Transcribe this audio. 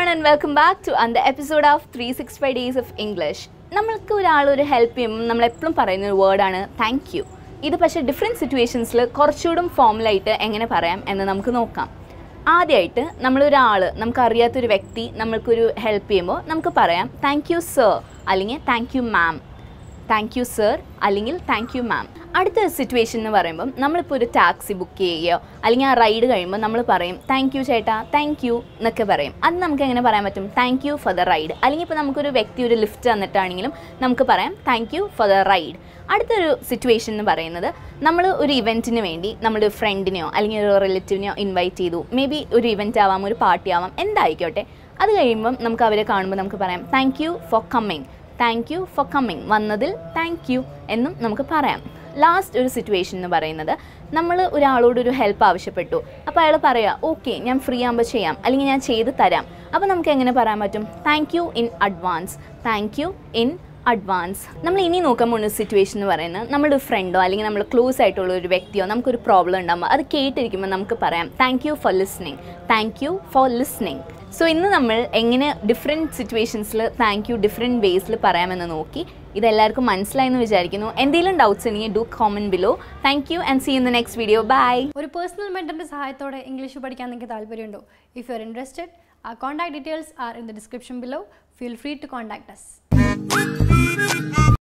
and welcome back to another episode of three six five days of English നമ്മൾക്ക് ഒരാൾ ഒരു help ചെയ്യുമ്പോൾ നമ്മൾ എപ്പോഴും പറയുന്ന ഒരു വേർഡാണ് താങ്ക് യു ഇത് പക്ഷേ ഡിഫറെൻറ്റ് സിറ്റുവേഷൻസിൽ കുറച്ചുകൂടും ഫോമലായിട്ട് എങ്ങനെ പറയാം എന്ന് നമുക്ക് നോക്കാം ആദ്യമായിട്ട് നമ്മളൊരാൾ നമുക്കറിയാത്തൊരു വ്യക്തി നമ്മൾക്കൊരു ഹെൽപ്പ് ചെയ്യുമ്പോൾ നമുക്ക് പറയാം താങ്ക് യു സർ അല്ലെങ്കിൽ thank you ma'am thank you sir അല്ലെങ്കിൽ താങ്ക് യു മാം അടുത്ത സിറ്റുവേഷൻ എന്ന് പറയുമ്പം നമ്മളിപ്പോൾ ഒരു ടാക്സി ബുക്ക് ചെയ്യുകയോ അല്ലെങ്കിൽ ആ റൈഡ് കഴിയുമ്പോൾ നമ്മൾ പറയും താങ്ക് യു ചേട്ടാ താങ്ക് യു എന്നൊക്കെ പറയും അത് നമുക്ക് എങ്ങനെ പറയാൻ പറ്റും thank you for the ride അല്ലെങ്കിൽ ഇപ്പോൾ നമുക്കൊരു വ്യക്തി ഒരു ലിഫ്റ്റ് തന്നിട്ടാണെങ്കിലും നമുക്ക് പറയാം thank you for the ride അടുത്തൊരു സിറ്റുവേഷൻ എന്ന് പറയുന്നത് നമ്മൾ ഒരു ഇവൻറ്റിന് വേണ്ടി നമ്മുടെ ഫ്രണ്ടിനെയോ അല്ലെങ്കിൽ ഒരു റിലേറ്റീവിനെയോ ഇൻവൈറ്റ് ചെയ്തു മേ ബി ഒരു ഇവൻറ്റ് ആവാം ഒരു പാർട്ടി ആവാം എന്തായിക്കോട്ടെ അത് കഴിയുമ്പം നമുക്ക് അവരെ കാണുമ്പോൾ നമുക്ക് പറയാം thank you for coming thank you for coming വന്നതിൽ താങ്ക് യു എന്നും നമുക്ക് പറയാം ലാസ്റ്റ് ഒരു സിറ്റുവേഷൻ എന്ന് പറയുന്നത് നമ്മൾ ഒരാളോട് ഒരു ഹെൽപ്പ് ആവശ്യപ്പെട്ടു അപ്പോൾ അയാൾ പറയാം ഓക്കെ ഞാൻ ഫ്രീ ആകുമ്പോൾ ചെയ്യാം അല്ലെങ്കിൽ ഞാൻ ചെയ്ത് തരാം അപ്പോൾ നമുക്ക് എങ്ങനെ പറയാൻ പറ്റും thank you in advance thank you in advance നമ്മൾ ഇനി നോക്കാൻ പോകുന്ന സിറ്റുവേഷൻ എന്ന് പറയുന്നത് നമ്മുടെ ഒരു ഫ്രണ്ടോ അല്ലെങ്കിൽ നമ്മൾ ക്ലോസ് ആയിട്ടുള്ള ഒരു വ്യക്തിയോ നമുക്കൊരു പ്രോബ്ലം ഉണ്ടാകുമ്പോൾ അത് കേട്ടിരിക്കുമ്പോൾ നമുക്ക് പറയാം thank you for listening thank you for listening so ഇന്ന് നമ്മൾ എങ്ങനെ ഡിഫറെൻറ്റ് സിറ്റുവേഷൻസിൽ താങ്ക് യു ഡിഫറെൻറ്റ് വേസിൽ പറയാമെന്ന് നോക്കി ഇതെല്ലാവർക്കും മനസ്സിലായെന്ന് വിചാരിക്കുന്നു എന്തെങ്കിലും ഡൗട്ട്സ് ഉണ്ടെങ്കിൽ do comment below thank you and see in the next video bye ഒരു പേഴ്സണൽ മെൻറ്ററിൻ്റെ സഹായത്തോടെ ഇംഗ്ലീഷ് പഠിക്കാൻ നിങ്ങൾക്ക് താല്പര്യമുണ്ടോ if you are interested uh contact details are in the description below feel free to contact us